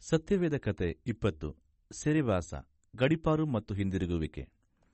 ಸತ್ಯವೇದ ಕತೆ ಇಪ್ಪತ್ತು ಸೆರೆವಾಸ ಗಡಿಪಾರು ಮತ್ತು ಹಿಂದಿರುಗುವಿಕೆ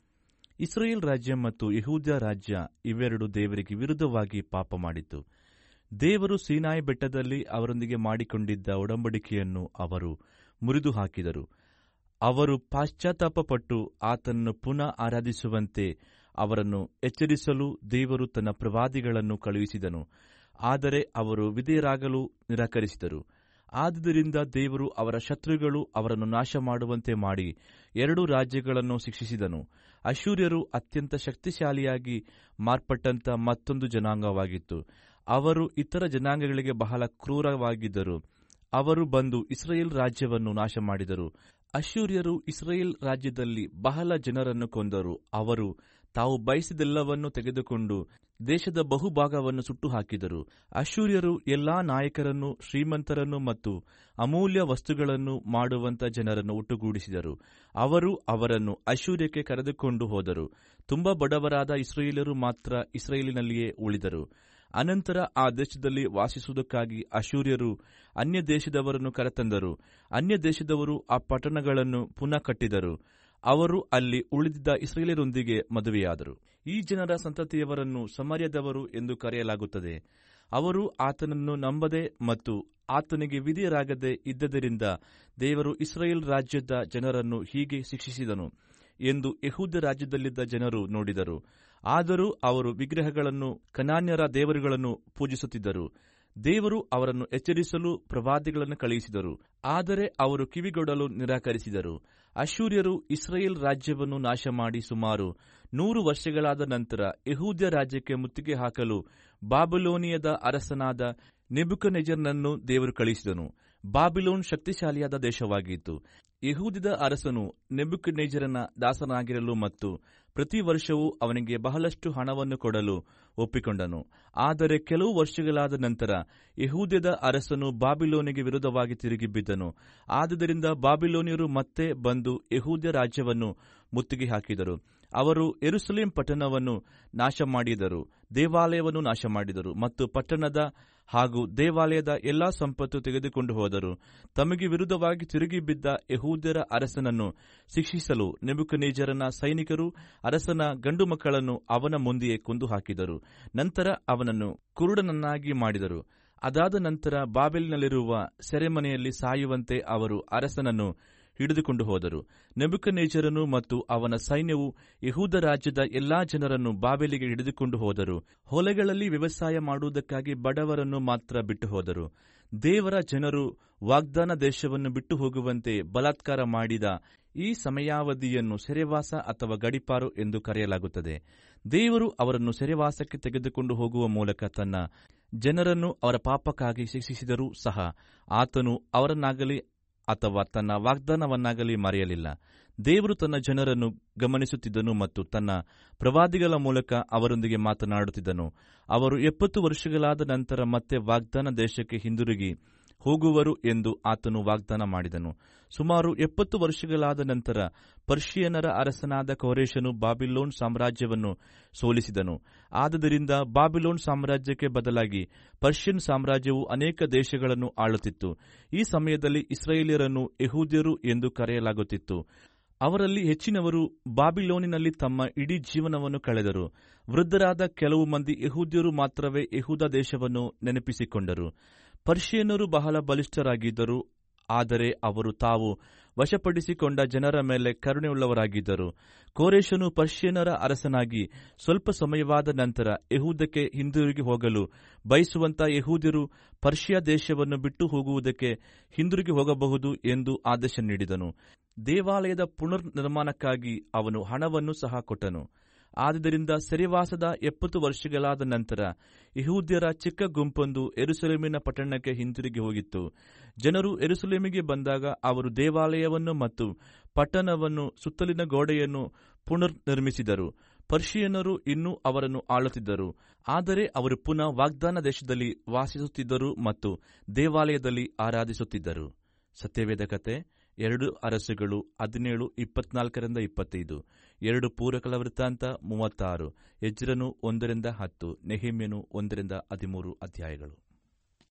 ಇಸ್ರೇಲ್ ರಾಜ್ಯ ಮತ್ತು ಯಹೂದ್ಯ ರಾಜ್ಯ ಇವೆರಡು ದೇವರಿಗೆ ವಿರುದ್ಧವಾಗಿ ಪಾಪ ಮಾಡಿತು ದೇವರು ಸೀನಾಯಿ ಬೆಟ್ಟದಲ್ಲಿ ಅವರೊಂದಿಗೆ ಮಾಡಿಕೊಂಡಿದ್ದ ಒಡಂಬಡಿಕೆಯನ್ನು ಅವರು ಮುರಿದು ಹಾಕಿದರು ಅವರು ಪಾಶ್ಚಾತ್ತಾಪಪಟ್ಟು ಆತನನ್ನು ಪುನಃ ಆರಾಧಿಸುವಂತೆ ಅವರನ್ನು ಎಚ್ಚರಿಸಲು ದೇವರು ತನ್ನ ಪ್ರವಾದಿಗಳನ್ನು ಕಳುಹಿಸಿದನು ಆದರೆ ಅವರು ವಿಧೇಯರಾಗಲು ನಿರಾಕರಿಸಿದರು ಆದುದರಿಂದ ದೇವರು ಅವರ ಶತ್ರುಗಳು ಅವರನ್ನು ನಾಶ ಮಾಡುವಂತೆ ಮಾಡಿ ಎರಡು ರಾಜ್ಯಗಳನ್ನು ಶಿಕ್ಷಿಸಿದನು ಅಶೂರ್ಯರು ಅತ್ಯಂತ ಶಕ್ತಿಶಾಲಿಯಾಗಿ ಮಾರ್ಪಟ್ಟಂತ ಮತ್ತೊಂದು ಜನಾಂಗವಾಗಿತ್ತು ಅವರು ಇತರ ಜನಾಂಗಗಳಿಗೆ ಬಹಳ ಕ್ರೂರವಾಗಿದ್ದರು ಅವರು ಬಂದು ಇಸ್ರೇಲ್ ರಾಜ್ಯವನ್ನು ನಾಶ ಮಾಡಿದರು ಅಶೂರ್ಯರು ಇಸ್ರೇಲ್ ರಾಜ್ಯದಲ್ಲಿ ಬಹಳ ಜನರನ್ನು ಕೊಂದರು ಅವರು ತಾವು ಬಯಸಿದೆಲ್ಲವನ್ನು ತೆಗೆದುಕೊಂಡು ದೇಶದ ಬಹುಭಾಗವನ್ನು ಸುಟ್ಟು ಹಾಕಿದರು ಅಶೂರ್ಯರು ಎಲ್ಲಾ ನಾಯಕರನ್ನು ಶ್ರೀಮಂತರನ್ನು ಮತ್ತು ಅಮೂಲ್ಯ ವಸ್ತುಗಳನ್ನು ಮಾಡುವಂತ ಜನರನ್ನು ಒಟ್ಟುಗೂಡಿಸಿದರು ಅವರು ಅವರನ್ನು ಅಶೂರ್ಯಕ್ಕೆ ಕರೆದುಕೊಂಡು ಹೋದರು ತುಂಬಾ ಬಡವರಾದ ಇಸ್ರೇಲರು ಮಾತ್ರ ಇಸ್ರೇಲಿನಲ್ಲಿಯೇ ಉಳಿದರು ಅನಂತರ ಆ ದೇಶದಲ್ಲಿ ವಾಸಿಸುವುದಕ್ಕಾಗಿ ಅಶೂರ್ಯರು ಅನ್ಯ ದೇಶದವರನ್ನು ಕರೆತಂದರು ಅನ್ಯ ದೇಶದವರು ಆ ಪಟ್ಟಣಗಳನ್ನು ಪುನಃ ಕಟ್ಟಿದರು ಅವರು ಅಲ್ಲಿ ಉಳಿದಿದ್ದ ಇಸ್ರೇಲಿಯರೊಂದಿಗೆ ಮದುವೆಯಾದರು ಈ ಜನರ ಸಂತತಿಯವರನ್ನು ಸಮರ್ಯದವರು ಎಂದು ಕರೆಯಲಾಗುತ್ತದೆ ಅವರು ಆತನನ್ನು ನಂಬದೆ ಮತ್ತು ಆತನಿಗೆ ವಿಧಿಯರಾಗದೆ ಇದ್ದದರಿಂದ ದೇವರು ಇಸ್ರೇಲ್ ರಾಜ್ಯದ ಜನರನ್ನು ಹೀಗೆ ಶಿಕ್ಷಿಸಿದನು ಎಂದು ಯಹೂದ ರಾಜ್ಯದಲ್ಲಿದ್ದ ಜನರು ನೋಡಿದರು ಆದರೂ ಅವರು ವಿಗ್ರಹಗಳನ್ನು ಕನಾನ್ಯರ ದೇವರುಗಳನ್ನು ಪೂಜಿಸುತ್ತಿದ್ದರು ದೇವರು ಅವರನ್ನು ಎಚ್ಚರಿಸಲು ಪ್ರವಾದಿಗಳನ್ನು ಕಳುಹಿಸಿದರು ಆದರೆ ಅವರು ಕಿವಿಗೊಡಲು ನಿರಾಕರಿಸಿದರು ಅಶೂರ್ಯರು ಇಸ್ರೇಲ್ ರಾಜ್ಯವನ್ನು ನಾಶ ಮಾಡಿ ಸುಮಾರು ನೂರು ವರ್ಷಗಳಾದ ನಂತರ ಯಹೂದ್ಯ ರಾಜ್ಯಕ್ಕೆ ಮುತ್ತಿಗೆ ಹಾಕಲು ಬಾಬಿಲೋನಿಯದ ಅರಸನಾದ ನೆಬುಕನೆಜರ್ನನ್ನು ದೇವರು ಕಳುಹಿಸಿದನು ಬಾಬಿಲೋನ್ ಶಕ್ತಿಶಾಲಿಯಾದ ದೇಶವಾಗಿತ್ತು ಯಹೂದಿದ ಅರಸನು ನೆಬುಕನೇಜರನ ದಾಸನಾಗಿರಲು ಮತ್ತು ಪ್ರತಿ ವರ್ಷವೂ ಅವನಿಗೆ ಬಹಳಷ್ಟು ಹಣವನ್ನು ಕೊಡಲು ಒಪ್ಪಿಕೊಂಡನು ಆದರೆ ಕೆಲವು ವರ್ಷಗಳಾದ ನಂತರ ಯಹೂದ್ಯದ ಅರಸನು ಬಾಬಿಲೋನಿಗೆ ವಿರುದ್ಧವಾಗಿ ತಿರುಗಿ ಬಿದ್ದನು ಆದುದರಿಂದ ಬಾಬಿಲೋನಿಯರು ಮತ್ತೆ ಬಂದು ಯಹೂದ್ಯ ರಾಜ್ಯವನ್ನು ಮುತ್ತಿಗೆ ಹಾಕಿದರು ಅವರು ಎರುಸಲೇಂ ಪಟ್ಟಣವನ್ನು ನಾಶ ಮಾಡಿದರು ದೇವಾಲಯವನ್ನು ನಾಶ ಮಾಡಿದರು ಮತ್ತು ಪಟ್ಟಣದ ಹಾಗೂ ದೇವಾಲಯದ ಎಲ್ಲಾ ಸಂಪತ್ತು ತೆಗೆದುಕೊಂಡು ಹೋದರು ತಮಗೆ ವಿರುದ್ಧವಾಗಿ ತಿರುಗಿ ಬಿದ್ದ ಯಹೂದ್ಯರ ಅರಸನನ್ನು ಶಿಕ್ಷಿಸಲು ನೆಬುಕನೇಜರನ ಸೈನಿಕರು ಅರಸನ ಗಂಡು ಮಕ್ಕಳನ್ನು ಅವನ ಮುಂದೆಯೇ ಕೊಂದು ಹಾಕಿದರು ನಂತರ ಅವನನ್ನು ಕುರುಡನನ್ನಾಗಿ ಮಾಡಿದರು ಅದಾದ ನಂತರ ಬಾಬೆಲ್ನಲ್ಲಿರುವ ಸೆರೆಮನೆಯಲ್ಲಿ ಸಾಯುವಂತೆ ಅವರು ಅರಸನನ್ನು ಹಿಡಿದುಕೊಂಡು ಹೋದರು ನೆಬುಕನೇಜರನು ಮತ್ತು ಅವನ ಸೈನ್ಯವು ಯಹೂದ ರಾಜ್ಯದ ಎಲ್ಲಾ ಜನರನ್ನು ಬಾಬೆಲಿಗೆ ಹಿಡಿದುಕೊಂಡು ಹೋದರು ಹೊಲೆಗಳಲ್ಲಿ ವ್ಯವಸಾಯ ಮಾಡುವುದಕ್ಕಾಗಿ ಬಡವರನ್ನು ಮಾತ್ರ ಬಿಟ್ಟು ಹೋದರು ದೇವರ ಜನರು ವಾಗ್ದಾನ ದೇಶವನ್ನು ಬಿಟ್ಟು ಹೋಗುವಂತೆ ಬಲಾತ್ಕಾರ ಮಾಡಿದ ಈ ಸಮಯಾವಧಿಯನ್ನು ಸೆರೆವಾಸ ಅಥವಾ ಗಡಿಪಾರು ಎಂದು ಕರೆಯಲಾಗುತ್ತದೆ ದೇವರು ಅವರನ್ನು ಸೆರೆವಾಸಕ್ಕೆ ತೆಗೆದುಕೊಂಡು ಹೋಗುವ ಮೂಲಕ ತನ್ನ ಜನರನ್ನು ಅವರ ಪಾಪಕ್ಕಾಗಿ ಶಿಕ್ಷಿಸಿದರೂ ಸಹ ಆತನು ಅವರನ್ನಾಗಲಿ ಅಥವಾ ತನ್ನ ವಾಗ್ದಾನವನ್ನಾಗಲಿ ಮರೆಯಲಿಲ್ಲ ದೇವರು ತನ್ನ ಜನರನ್ನು ಗಮನಿಸುತ್ತಿದ್ದನು ಮತ್ತು ತನ್ನ ಪ್ರವಾದಿಗಳ ಮೂಲಕ ಅವರೊಂದಿಗೆ ಮಾತನಾಡುತ್ತಿದ್ದನು ಅವರು ಎಪ್ಪತ್ತು ವರ್ಷಗಳಾದ ನಂತರ ಮತ್ತೆ ವಾಗ್ದಾನ ದೇಶಕ್ಕೆ ಹಿಂದಿರುಗಿ ಹೋಗುವರು ಎಂದು ಆತನು ವಾಗ್ದಾನ ಮಾಡಿದನು ಸುಮಾರು ಎಪ್ಪತ್ತು ವರ್ಷಗಳಾದ ನಂತರ ಪರ್ಷಿಯನರ ಅರಸನಾದ ಕೋರೇಶನು ಬಾಬಿಲೋನ್ ಸಾಮ್ರಾಜ್ಯವನ್ನು ಸೋಲಿಸಿದನು ಆದುದರಿಂದ ಬಾಬಿಲೋನ್ ಸಾಮ್ರಾಜ್ಯಕ್ಕೆ ಬದಲಾಗಿ ಪರ್ಷಿಯನ್ ಸಾಮ್ರಾಜ್ಯವು ಅನೇಕ ದೇಶಗಳನ್ನು ಆಳುತ್ತಿತ್ತು ಈ ಸಮಯದಲ್ಲಿ ಇಸ್ರೇಲಿಯರನ್ನು ಯಹೂದ್ಯರು ಎಂದು ಕರೆಯಲಾಗುತ್ತಿತ್ತು ಅವರಲ್ಲಿ ಹೆಚ್ಚಿನವರು ಬಾಬಿಲೋನಿನಲ್ಲಿ ತಮ್ಮ ಇಡೀ ಜೀವನವನ್ನು ಕಳೆದರು ವೃದ್ಧರಾದ ಕೆಲವು ಮಂದಿ ಯಹೂದ್ಯರು ಮಾತ್ರವೇ ಯಹೂದ ದೇಶವನ್ನು ನೆನಪಿಸಿಕೊಂಡರು ಪರ್ಷಿಯನ್ನರು ಬಹಳ ಬಲಿಷ್ಠರಾಗಿದ್ದರು ಆದರೆ ಅವರು ತಾವು ವಶಪಡಿಸಿಕೊಂಡ ಜನರ ಮೇಲೆ ಕರುಣೆಯುಳ್ಳವರಾಗಿದ್ದರು ಕೋರೇಶನು ಪರ್ಷಿಯನರ ಅರಸನಾಗಿ ಸ್ವಲ್ಪ ಸಮಯವಾದ ನಂತರ ಯಹೂದಕ್ಕೆ ಹಿಂದಿರುಗಿ ಹೋಗಲು ಬಯಸುವಂತ ಯಹೂದ್ಯರು ಪರ್ಷಿಯಾ ದೇಶವನ್ನು ಬಿಟ್ಟು ಹೋಗುವುದಕ್ಕೆ ಹಿಂದಿರುಗಿ ಹೋಗಬಹುದು ಎಂದು ಆದೇಶ ನೀಡಿದನು ದೇವಾಲಯದ ಪುನರ್ ನಿರ್ಮಾಣಕ್ಕಾಗಿ ಅವನು ಹಣವನ್ನು ಸಹ ಕೊಟ್ಟನು ಆದುದರಿಂದ ಸೆರೆವಾಸದ ಎಪ್ಪತ್ತು ವರ್ಷಗಳಾದ ನಂತರ ಯಹೂದ್ಯರ ಚಿಕ್ಕ ಗುಂಪೊಂದು ಎರುಸಲೇಮಿನ ಪಟ್ಟಣಕ್ಕೆ ಹಿಂತಿರುಗಿ ಹೋಗಿತ್ತು ಜನರು ಎರುಸಲೇಮಿಗೆ ಬಂದಾಗ ಅವರು ದೇವಾಲಯವನ್ನು ಮತ್ತು ಪಟ್ಟಣವನ್ನು ಸುತ್ತಲಿನ ಗೋಡೆಯನ್ನು ಪುನರ್ ನಿರ್ಮಿಸಿದರು ಪರ್ಷಿಯನ್ನರು ಇನ್ನೂ ಅವರನ್ನು ಆಳುತ್ತಿದ್ದರು ಆದರೆ ಅವರು ಪುನಃ ವಾಗ್ದಾನ ದೇಶದಲ್ಲಿ ವಾಸಿಸುತ್ತಿದ್ದರು ಮತ್ತು ದೇವಾಲಯದಲ್ಲಿ ಆರಾಧಿಸುತ್ತಿದ್ದರು ಸತ್ಯವೇದ ಕತೆ ಎರಡು ಅರಸುಗಳು ಹದಿನೇಳು ಇಪ್ಪತ್ನಾಲ್ಕರಿಂದ ಇಪ್ಪತ್ತೈದು ಎರಡು ಪೂರಕಲ ವೃತ್ತಾಂತ ಮೂವತ್ತಾರು ಎಜ್ರನು ಒಂದರಿಂದ ಹತ್ತು ನೆಹಿಮ್ಯನು ಒಂದರಿಂದ ಹದಿಮೂರು ಅಧ್ಯಾಯಗಳು